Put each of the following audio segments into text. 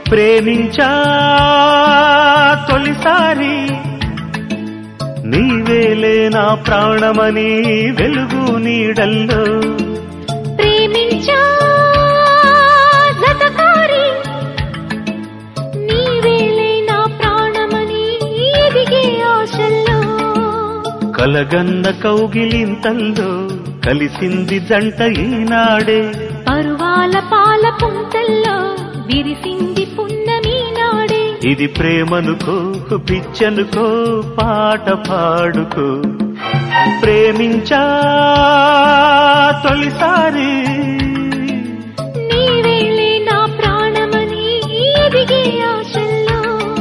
ప్రేమించా తొలిసారి నీవేలే నా ప్రాణమని వెలుగు నీడల్లో ప్రేమించా జతకారి నీవేలే నా ప్రాణమని ఎదిగే ఆశల్లో కలగన్న కౌగిలింతల్లో కలిసింది జంట ఈనాడే పరువాల పాల పుంతల్లో విరిసింది పున్నమి నాడే ఇది ప్రేమనుకో పిచ్చనుకో పాట పాడుకో ప్రేమించా తొలిసారి నీవేలే నా ప్రాణమని ఎదిగే ఆశల్లో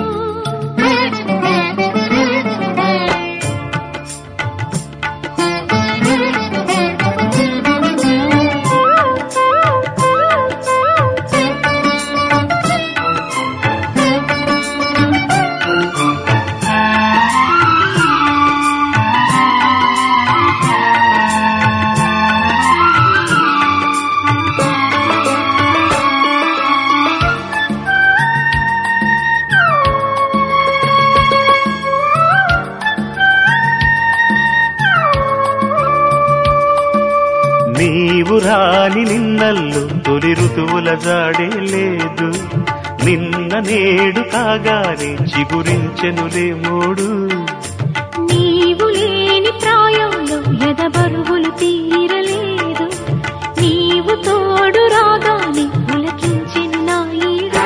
నీవు రాని నిన్నల్లు తొలి ఋతువుల జాడే లేదు నిన్న నేడు కాగానే చిగురించెనులే మూడు నీవు లేని ప్రాయంలో ఎదబరువులు తీరలేదు నీవు తోడు రాగానే పులకించిన నా ఈడు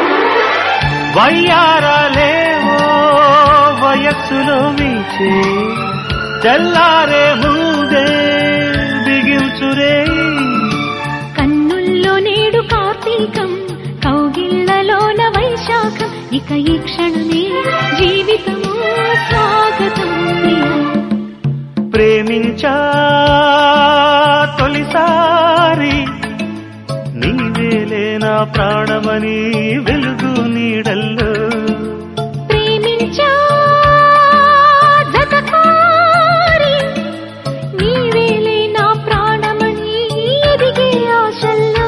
వయ్యారాలేవో వయస్సులో మించే తెల్లారే ముందే బిగించురే కన్నుల్లో నేడు కార్తీకం కౌగిళ్లలోన వైశాఖం ఇక ఈ క్షణమే జీవితము స్వాగతం ప్రేమించా తొలిసారి నీవేలే నా ప్రాణమని వెలుగు నీడల్లో ప్రేమించా జతకారి నీవేలే నా ప్రాణమని ఎదిగే ఆశల్లో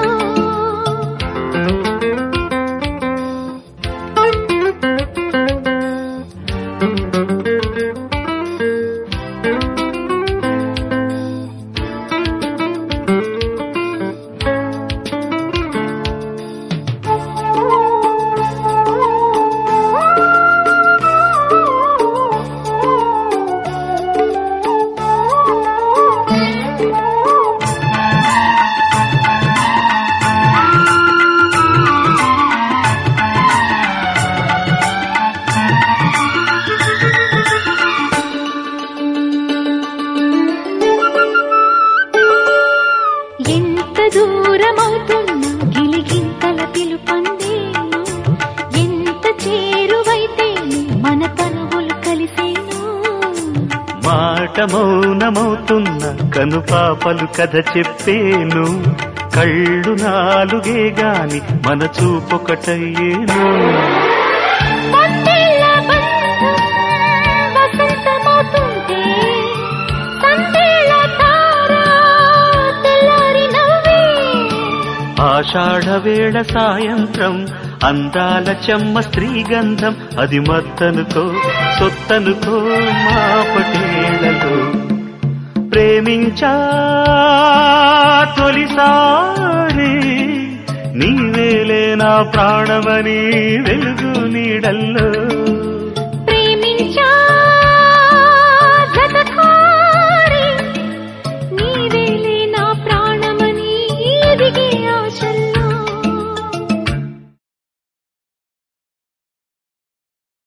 ఎంత దూరమవుతున్నా గిలిగింతల పిలుపందేను ఎంత చేరువైతేను మన తనువులు కలిసేను మాట మౌనమవుతున్న కనుపాపలు కథ చెప్పేను కళ్ళు నాలుగే గాని మన చూపొకటయ్యేను వందేళ్ల బంధం వసంతమవుతుంటే సందేళ్ల తార తెల్లారి నవ్వే ఆషాఢ వేళ సాయంత్రం అందాల చెమ్మ స్త్రీగంధం అది మత్తనుకో సొత్తనుకో మా పటేళలో ప్రేమించా తొలిసారి నీవేలే నా ప్రాణమని వెలుగు నీడల్లో